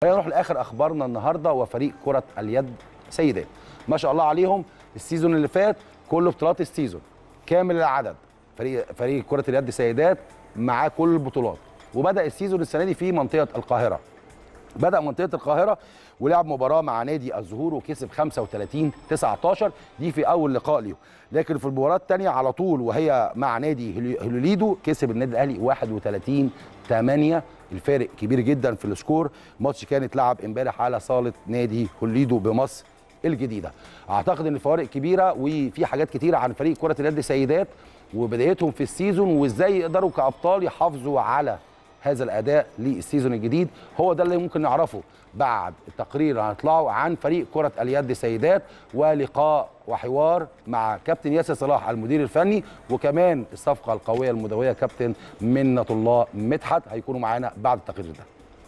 خلينا نروح لاخر اخبارنا النهارده وفريق كره اليد سيدات ما شاء الله عليهم السيزون اللي فات كل بطولات السيزون كامل العدد فريق فريق كره اليد سيدات معاه كل البطولات وبدا السيزون السنه دي في منطقه القاهره بدا منطقه القاهره ولعب مباراه مع نادي الزهور وكسب 35 19 دي في اول لقاء ليه لكن في المباراه الثانيه على طول وهي مع نادي هلي- هلوليدو كسب النادي الاهلي 31 8 الفارق كبير جدا في السكور ماتش كان اتلعب امبارح على صاله نادي هلوليدو بمصر الجديده اعتقد ان الفوارق كبيره وفي حاجات كتيره عن فريق كره اليد سيدات وبدايتهم في السيزون وازاي يقدروا كابطال يحافظوا على هذا الاداء للسيزون الجديد هو ده اللي ممكن نعرفه بعد التقرير اللي هنطلعه عن فريق كره اليد سيدات ولقاء وحوار مع كابتن ياسر صلاح المدير الفني وكمان الصفقه القويه المدويه كابتن منة الله مدحت هيكونوا معانا بعد التقرير ده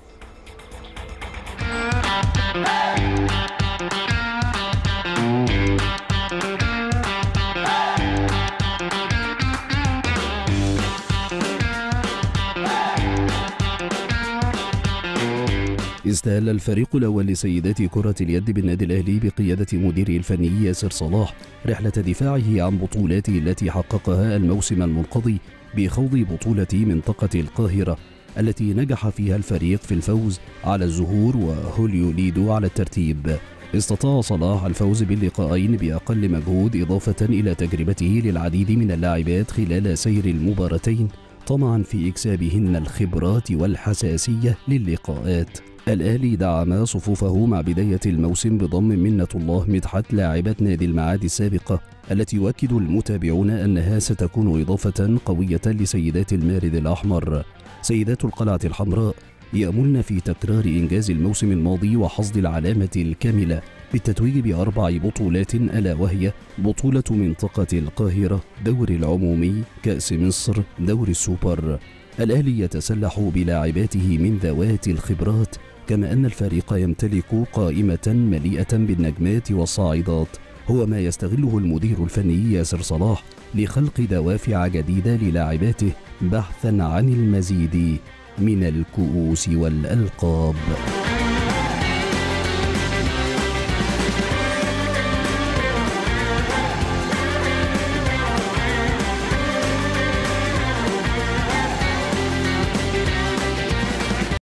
استهل الفريق الأول لسيدات كرة اليد بالنادي الأهلي بقيادة مديره الفني ياسر صلاح رحلة دفاعه عن بطولاته التي حققها الموسم المنقضي بخوض بطولة منطقة القاهرة التي نجح فيها الفريق في الفوز على الزهور وهوليوليدو على الترتيب استطاع صلاح الفوز باللقاءين بأقل مجهود إضافة إلى تجربته للعديد من اللاعبات خلال سير المباراتين طمعا في إكسابهن الخبرات والحساسية للقاءات الأهلي دعم صفوفه مع بداية الموسم بضم منة الله مدحت لاعبة نادي المعاد السابقة التي يؤكد المتابعون أنها ستكون إضافة قوية لسيدات المارد الأحمر سيدات القلعة الحمراء يأملن في تكرار إنجاز الموسم الماضي وحصد العلامة الكاملة بالتتويج بأربع بطولات ألا وهي بطولة منطقة القاهرة دور العمومي كأس مصر دور السوبر الأهلي يتسلح بلاعباته من ذوات الخبرات كما أن الفريق يمتلك قائمة مليئة بالنجمات والصاعدات هو ما يستغله المدير الفني ياسر صلاح لخلق دوافع جديدة للاعباته بحثا عن المزيد من الكؤوس والألقاب